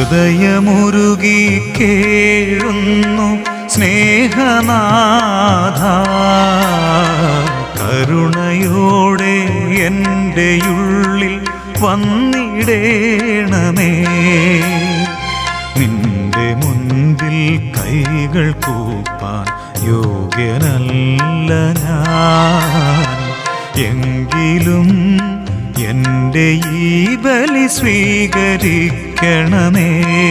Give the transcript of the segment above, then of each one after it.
ഹൃദയമുരുകി കേഴുന്നു സ്നേഹനാഥ കരുണയോടെ എൻ്റെ ഉള്ളിൽ വന്നിടേണമേ നിന്റെ മുൻപിൽ കൈകൾ കൂപ്പാൻ യോഗ്യനല്ല ഞാൻ എങ്കിലും എൻ്റെ ഈ ബലി സ്വീകരിക്കണമേ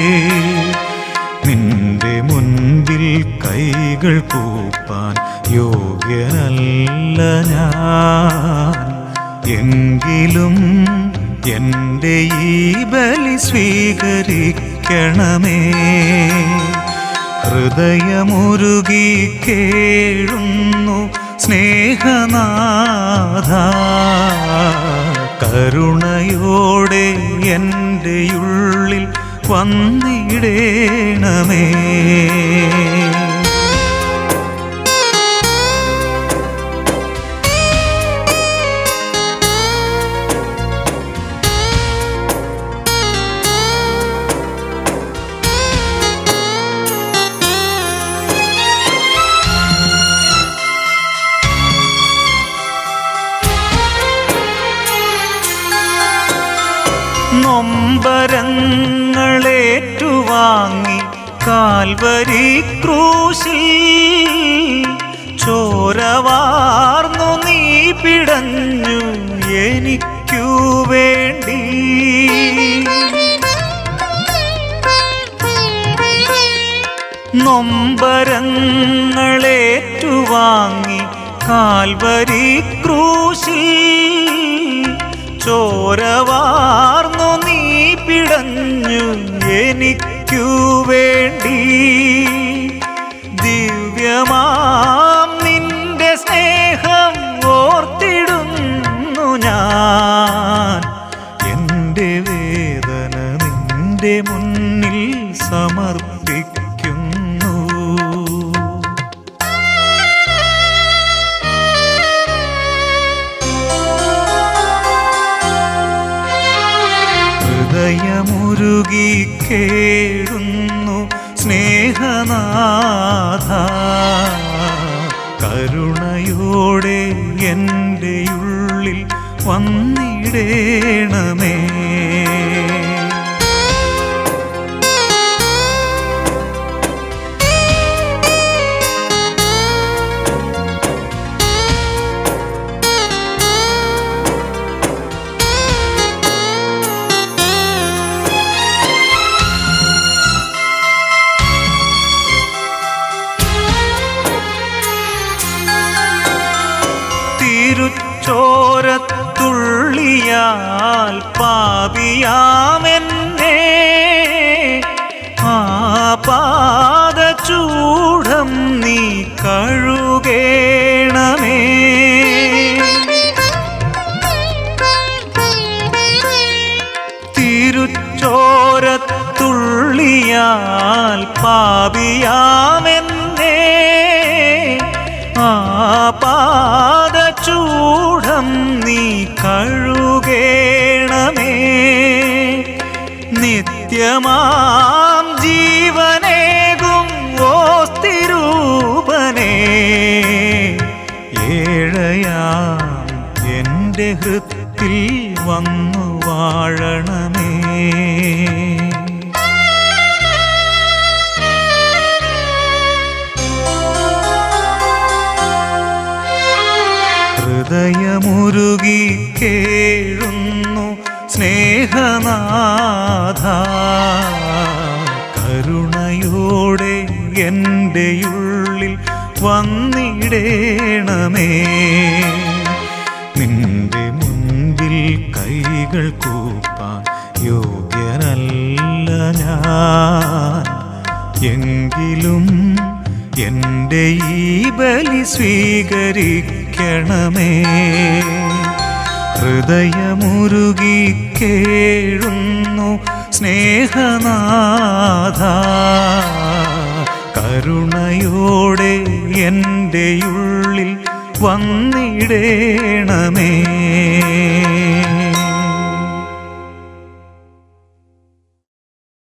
നിന്റെ മുൻപിൽ കൈകൾ കൂപ്പാൻ യോഗ്യനല്ല ഞാൻ എങ്കിലും എൻ്റെ ഈ ബലി സ്വീകരിക്കണമേ ഹൃദയമുരുകി കേഴുന്നു സ്നേഹനാഥ കരുണയോടെ എൻ്റെ ഉള്ളിൽ വന്നിടേണമേ നൊമ്പരങ്ങളേറ്റുവാങ്ങി കാൽവരി ക്രൂശിൽ ചോരവാർന്നു നീ പിടഞ്ഞു എനിക്കു വേണ്ടി നൊമ്പരങ്ങളേറ്റുവാങ്ങി കാൽവരി ക്രൂശിൽ ചോരവാർന്നു നീ പിടഞ്ഞു എനിക്കു വേണ്ടി ദിവ്യമാം നിന്റെ സ്നേഹം ഓർത്തിടുന്നു ഞാൻ എൻ്റെ വേദന നിന്റെ മുന്നിൽ സമർപ്പിക്കുന്നു ഹൃദയമുരുകി കേഴുന്നു സ്നേഹനാഥ കരുണയോടെ എൻ്റെ ഉള്ളിൽ വന്നിടേണമേ തിരുച്ചോരത്തുള്ളിയാൽ പാപിയാമെന്നെ ആ പാദചൂഢം നീ കഴുകേണമേ തിരുച്ചോരത്തുള്ളിയാൽ പാപിയാമെന്നേ ആ പാദചൂഢം നീ കഴുകേണമേ നിത്യമാം ജീവനേകും ഓസ്തിരൂപനേ ഏഴയാം എൻ്റെ ഹൃത്തിൽ വന്നു വാഴണമേ ഹൃദയമുരുകി കേഴുന്നു സ്നേഹനാഥ കരുണയോടെ എൻ്റെ ഉള്ളിൽ വന്നിടേണമേ നിന്റെ മുൻപിൽ കൈകൾ കൂപ്പാൻ യോഗ്യനല്ല ഞാൻ എങ്കിലും എൻ്റെ ഈ ബലി സ്വീകരിക്കണമേ ഹൃദയമുരുകി കേഴുന്നു സ്നേഹനാഥ കരുണയോടെ എൻ്റെ ഉള്ളിൽ വന്നിടേണമേ